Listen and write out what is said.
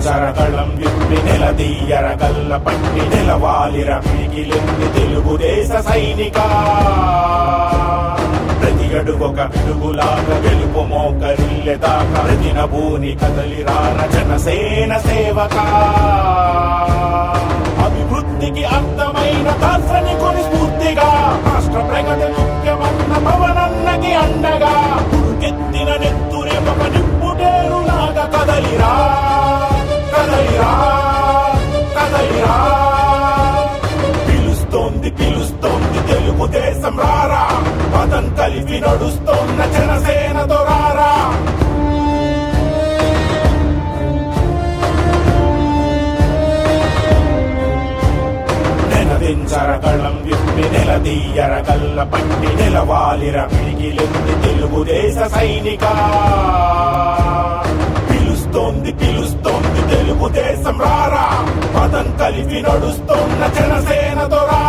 నెనదించరగళం విప్పి నెలదీయర గల్ల పట్టి నిలవాలిర మిగిలింది తెలుగుదేశ సైనిక ప్రతి అడుగొక పిడుగులాగా గెలుపు మోకరిల్లెదాకా ప్రతి నభూని కదలిరాన జనసేన సేవక అభివృద్ధికి అర్థమైన దార్శనికుని స్ఫూర్తిగా రాష్ట్ర ప్రగతి ముఖ్యమన్న పవనన్నకి అండగా ఉరుకెత్తిన నెత్తురే ఒక నిప్పుటేరులాగా కదలిరా కదలిరా కదలిరా పిలుస్తోంది పిలుస్తోంది తెలుగుదేశం రారా పదం కలిపి నడుస్తోన్న జనసేనతో రారా నెనదించరగళం విప్పి నెలదీయర గల్ల పట్టి నిలవాలిర మిగిలింది తెలుగుదేశ సైనిక పిలుస్తోంది పిలుస్తోంది తెలుగుదేశం రారా పదం కలిపి నడుస్తోన్న జనసేనతో రా